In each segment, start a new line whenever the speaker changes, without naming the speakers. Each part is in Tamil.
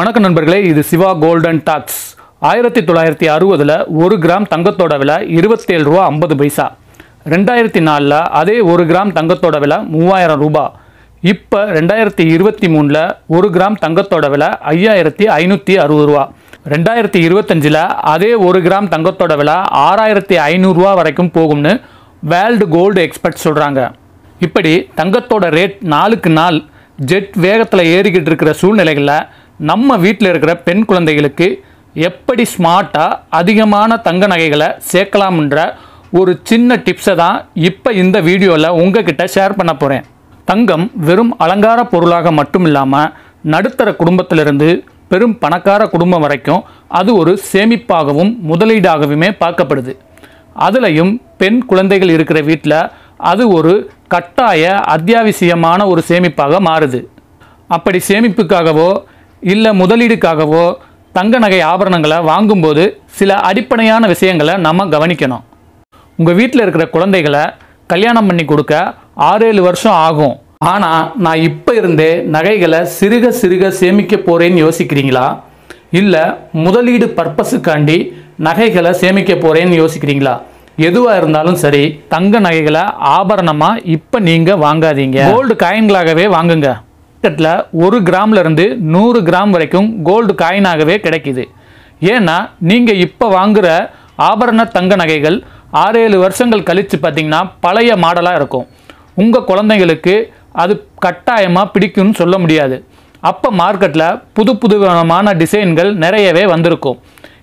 வணக்கம் நண்பர்களே இது சிவா கோல்டன் டாக்ஸ் ஆயிரத்தி தொள்ளாயிரத்தி அறுபதில் ஒரு கிராம் தங்கத்தோட விலை இருபத்தேழு ரூபா ஐம்பது பைசா ரெண்டாயிரத்தி நாலில் அதே ஒரு கிராம் தங்கத்தோட விலை மூவாயிரம் ரூபாய் இப்போ ரெண்டாயிரத்தி இருபத்தி மூணில் ஒரு கிராம் தங்கத்தோட விலை ஐயாயிரத்தி ஐநூற்றி அறுபது ரூபா ரெண்டாயிரத்தி இருபத்தஞ்சில் அதே ஒரு கிராம் தங்கத்தோட விலை ஆறாயிரத்தி ஐநூறுரூவா வரைக்கும் போகும்னு வேர்ல்டு கோல்டு எக்ஸ்பர்ட் சொல்கிறாங்க இப்படி தங்கத்தோட ரேட் நாளுக்கு நாள் ஜெட் வேகத்தில் ஏறிக்கிட்டு இருக்கிற சூழ்நிலைகளில் நம்ம வீட்டில் இருக்கிற பெண் குழந்தைகளுக்கு எப்படி ஸ்மார்ட்டாக அதிகமான தங்க நகைகளை சேர்க்கலாம்ன்ற ஒரு சின்ன டிப்ஸை தான் இப்போ இந்த வீடியோவில் உங்ககிட்ட ஷேர் பண்ண போகிறேன் தங்கம் வெறும் அலங்கார பொருளாக மட்டும் இல்லாமல் நடுத்தர குடும்பத்திலிருந்து பெரும் பணக்கார குடும்பம் வரைக்கும் அது ஒரு சேமிப்பாகவும் முதலீடாகவுமே பார்க்கப்படுது அதுலேயும் பெண் குழந்தைகள் இருக்கிற வீட்டில் அது ஒரு கட்டாய அத்தியாவசியமான ஒரு சேமிப்பாக மாறுது அப்படி சேமிப்புக்காகவோ இல்லை முதலீடுக்காகவோ தங்க நகை ஆபரணங்களை வாங்கும்போது சில அடிப்படையான விஷயங்களை நம்ம கவனிக்கணும் உங்கள் வீட்டில் இருக்கிற குழந்தைகளை கல்யாணம் பண்ணி கொடுக்க ஆறேழு வருஷம் ஆகும் ஆனால் நான் இப்போ இருந்தே நகைகளை சிறுக சிறுக சேமிக்க போகிறேன்னு யோசிக்கிறீங்களா இல்லை முதலீடு பர்பஸுக்காண்டி நகைகளை சேமிக்க போகிறேன்னு யோசிக்கிறீங்களா எதுவாக இருந்தாலும் சரி தங்க நகைகளை ஆபரணமாக இப்போ நீங்கள் வாங்காதீங்க கோல்டு காயின்களாகவே வாங்குங்க மார்க்கெட்டில் ஒரு கிராம்ல இருந்து நூறு கிராம் வரைக்கும் கோல்டு காயினாகவே கிடைக்குது ஏன்னா நீங்கள் இப்போ வாங்குற ஆபரண தங்க நகைகள் ஆறேழு வருஷங்கள் கழித்து பார்த்தீங்கன்னா பழைய மாடலாக இருக்கும் உங்கள் குழந்தைங்களுக்கு அது கட்டாயமாக பிடிக்கும்னு சொல்ல முடியாது அப்போ மார்க்கெட்டில் புது புதுவிதமான டிசைன்கள் நிறையவே வந்திருக்கும்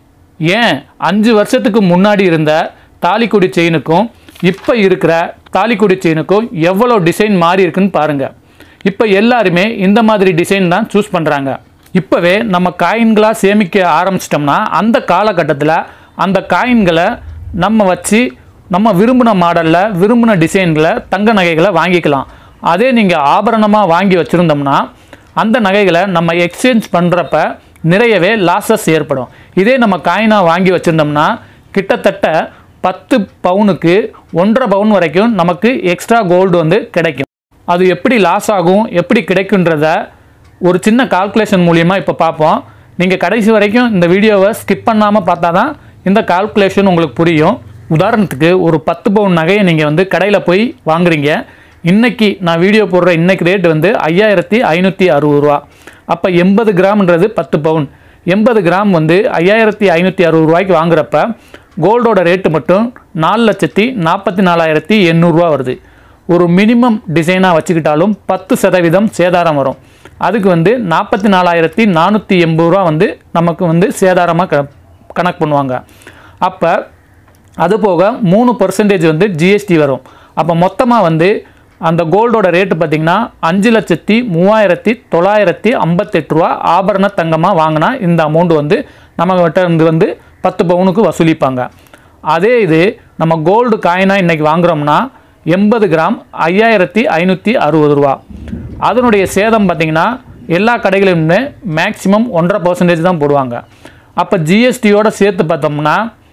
ஏன் அஞ்சு வருஷத்துக்கு முன்னாடி இருந்த தாலிக்குடி செயினுக்கும் இப்போ இருக்கிற தாலிக்குடி செயினுக்கும் எவ்வளோ டிசைன் மாறி இருக்குன்னு பாருங்கள் இப்போ எல்லாருமே இந்த மாதிரி டிசைன் தான் சூஸ் பண்ணுறாங்க இப்போவே நம்ம காயின்களாக சேமிக்க ஆரம்பிச்சிட்டோம்னா அந்த காலகட்டத்தில் அந்த காயின்களை நம்ம வச்சு நம்ம விரும்பின மாடலில் விரும்பின டிசைனில் தங்க நகைகளை வாங்கிக்கலாம் அதே நீங்கள் ஆபரணமாக வாங்கி வச்சுருந்தோம்னா அந்த நகைகளை நம்ம எக்ஸ்சேஞ்ச் பண்ணுறப்ப நிறையவே லாஸஸ் ஏற்படும் இதே நம்ம காயினாக வாங்கி வச்சுருந்தோம்னா கிட்டத்தட்ட பத்து பவுனுக்கு ஒன்றரை பவுன் வரைக்கும் நமக்கு எக்ஸ்ட்ரா கோல்டு வந்து கிடைக்கும் அது எப்படி லாஸ் ஆகும் எப்படி கிடைக்குன்றத ஒரு சின்ன கால்குலேஷன் மூலியமாக இப்போ பார்ப்போம் நீங்கள் கடைசி வரைக்கும் இந்த வீடியோவை ஸ்கிப் பண்ணாமல் பார்த்தா தான் இந்த கால்குலேஷன் உங்களுக்கு புரியும் உதாரணத்துக்கு ஒரு பத்து பவுன் நகையை நீங்கள் வந்து கடையில் போய் வாங்குறீங்க இன்னைக்கு நான் வீடியோ போடுற இன்னைக்கு ரேட் வந்து ஐயாயிரத்தி ஐநூற்றி அறுபது ரூபா அப்போ எண்பது கிராம்ன்றது பத்து பவுன் எண்பது கிராம் வந்து ஐயாயிரத்தி ஐநூற்றி அறுபது ரூபாய்க்கு வாங்குறப்ப கோல்டோட ரேட்டு மட்டும் நாலு லட்சத்தி நாற்பத்தி நாலாயிரத்தி எண்ணூறுரூவா வருது ஒரு மினிமம் டிசைனாக வச்சுக்கிட்டாலும் பத்து சதவீதம் சேதாரம் வரும் அதுக்கு வந்து நாற்பத்தி நாலாயிரத்தி நானூற்றி எண்பது ரூபா வந்து நமக்கு வந்து சேதாரமாக க கணக்கு பண்ணுவாங்க அப்போ அது போக மூணு பர்சன்டேஜ் வந்து ஜிஎஸ்டி வரும் அப்போ மொத்தமாக வந்து அந்த கோல்டோட ரேட்டு பார்த்திங்கன்னா அஞ்சு லட்சத்தி மூவாயிரத்தி தொள்ளாயிரத்தி ஐம்பத்தெட்டு ரூபா ஆபரண தங்கமாக வாங்கினா இந்த அமௌண்ட் வந்து நம்மகிட்ட இருந்து வந்து பத்து பவுனுக்கு வசூலிப்பாங்க அதே இது நம்ம கோல்டு காயினாக இன்றைக்கி வாங்குறோம்னா எண்பது கிராம் ஐயாயிரத்தி ஐநூற்றி அறுபது ரூபா அதனுடைய சேதம் பார்த்திங்கன்னா எல்லா கடைகளிலுமே மேக்ஸிமம் ஒன்றரை பர்சன்டேஜ் தான் போடுவாங்க அப்போ ஜிஎஸ்டியோட சேர்த்து பார்த்தோம்னா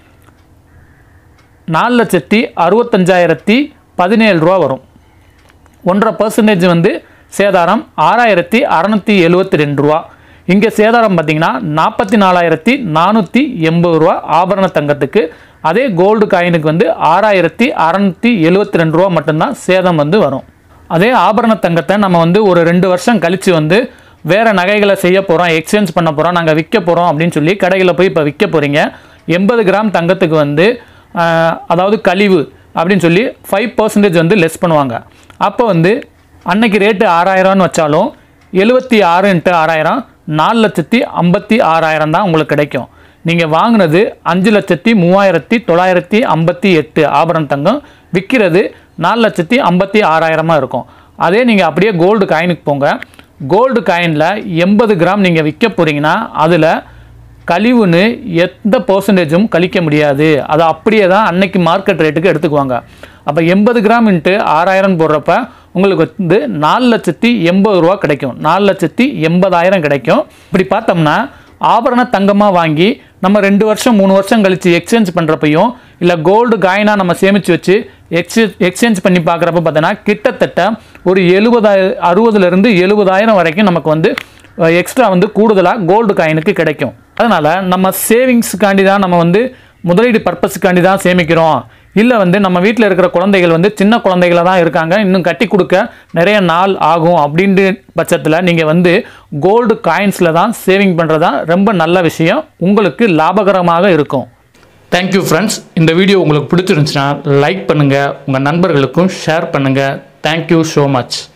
நாலு லட்சத்தி அறுபத்தஞ்சாயிரத்தி பதினேழு ரூபா வரும் ஒன்றரை பர்சன்டேஜ் வந்து சேதாரம் ஆறாயிரத்தி அறநூற்றி எழுபத்தி ரெண்டு ரூபா இங்கே சேதாரம் பார்த்தீங்கன்னா நாற்பத்தி நாலாயிரத்தி நானூற்றி எண்பது ரூபா ஆபரண தங்கத்துக்கு அதே கோல்டு காயினுக்கு வந்து ஆறாயிரத்தி அறநூற்றி எழுபத்தி ரெண்டு ரூபா மட்டும்தான் சேதம் வந்து வரும் அதே ஆபரண தங்கத்தை நம்ம வந்து ஒரு ரெண்டு வருஷம் கழித்து வந்து வேறு நகைகளை செய்ய போகிறோம் எக்ஸ்சேஞ்ச் பண்ண போகிறோம் நாங்கள் விற்க போகிறோம் அப்படின்னு சொல்லி கடைகளில் போய் இப்போ விற்க போகிறீங்க எண்பது கிராம் தங்கத்துக்கு வந்து ஆஹ், அதாவது கழிவு அப்படின்னு சொல்லி ஃபைவ் பர்சன்டேஜ் வந்து லெஸ் பண்ணுவாங்க அப்போ வந்து அன்னைக்கு ரேட்டு ஆறாயிரம்னு வச்சாலும் எழுபத்தி ஆறு இன்ட்டு ஆறாயிரம் நாலு லட்சத்தி ஐம்பத்தி ஆறாயிரம் தான் உங்களுக்கு கிடைக்கும் நீங்கள் வாங்கினது அஞ்சு லட்சத்தி மூவாயிரத்தி தொள்ளாயிரத்தி ஐம்பத்தி எட்டு ஆபரண தங்கம் விற்கிறது நாலு லட்சத்தி ஐம்பத்தி ஆறாயிரமாக இருக்கும் அதே நீங்கள் அப்படியே கோல்டு காயினுக்கு போங்க கோல்டு காயினில் எண்பது கிராம் நீங்கள் விற்க போகிறீங்கன்னா அதில் கழிவுன்னு எந்த பர்சன்டேஜும் கழிக்க முடியாது அது அப்படியே தான் அன்னைக்கு மார்க்கெட் ரேட்டுக்கு எடுத்துக்குவாங்க அப்போ எண்பது கிராம் இன்ட்டு ஆறாயிரம் போடுறப்ப உங்களுக்கு வந்து நாலு லட்சத்தி எண்பது ரூபா கிடைக்கும் நாலு லட்சத்தி எண்பதாயிரம் கிடைக்கும் இப்படி பார்த்தோம்னா ஆபரண தங்கமாக வாங்கி நம்ம ரெண்டு வருஷம் மூணு வருஷம் கழித்து எக்ஸ்சேஞ்ச் பண்ணுறப்பையும் இல்லை கோல்டு காயினாக நம்ம சேமித்து வச்சு எக்ஸ்சேஞ்ச் எக்ஸ்சேஞ்ச் பண்ணி பார்க்குறப்ப பார்த்தோன்னா கிட்டத்தட்ட ஒரு எழுபதாயிரம் அறுபதுலேருந்து எழுபதாயிரம் வரைக்கும் நமக்கு வந்து எக்ஸ்ட்ரா வந்து கூடுதலாக கோல்டு காயினுக்கு கிடைக்கும் அதனால் நம்ம சேவிங்ஸுக்காண்டி தான் நம்ம வந்து முதலீடு பர்பஸுக்காண்டி தான் சேமிக்கிறோம் இல்லை வந்து நம்ம வீட்டில் இருக்கிற குழந்தைகள் வந்து சின்ன குழந்தைகளாக தான் இருக்காங்க இன்னும் கட்டி கொடுக்க நிறைய நாள் ஆகும் அப்படின்ற பட்சத்தில் நீங்கள் வந்து கோல்டு காயின்ஸில் தான் சேவிங் பண்ணுறது தான் ரொம்ப நல்ல விஷயம் உங்களுக்கு லாபகரமாக இருக்கும் தேங்க்யூ ஃப்ரெண்ட்ஸ் இந்த வீடியோ உங்களுக்கு பிடிச்சிருந்துச்சுன்னா லைக் பண்ணுங்கள் உங்கள் நண்பர்களுக்கும் ஷேர் பண்ணுங்கள் தேங்க்யூ ஸோ மச்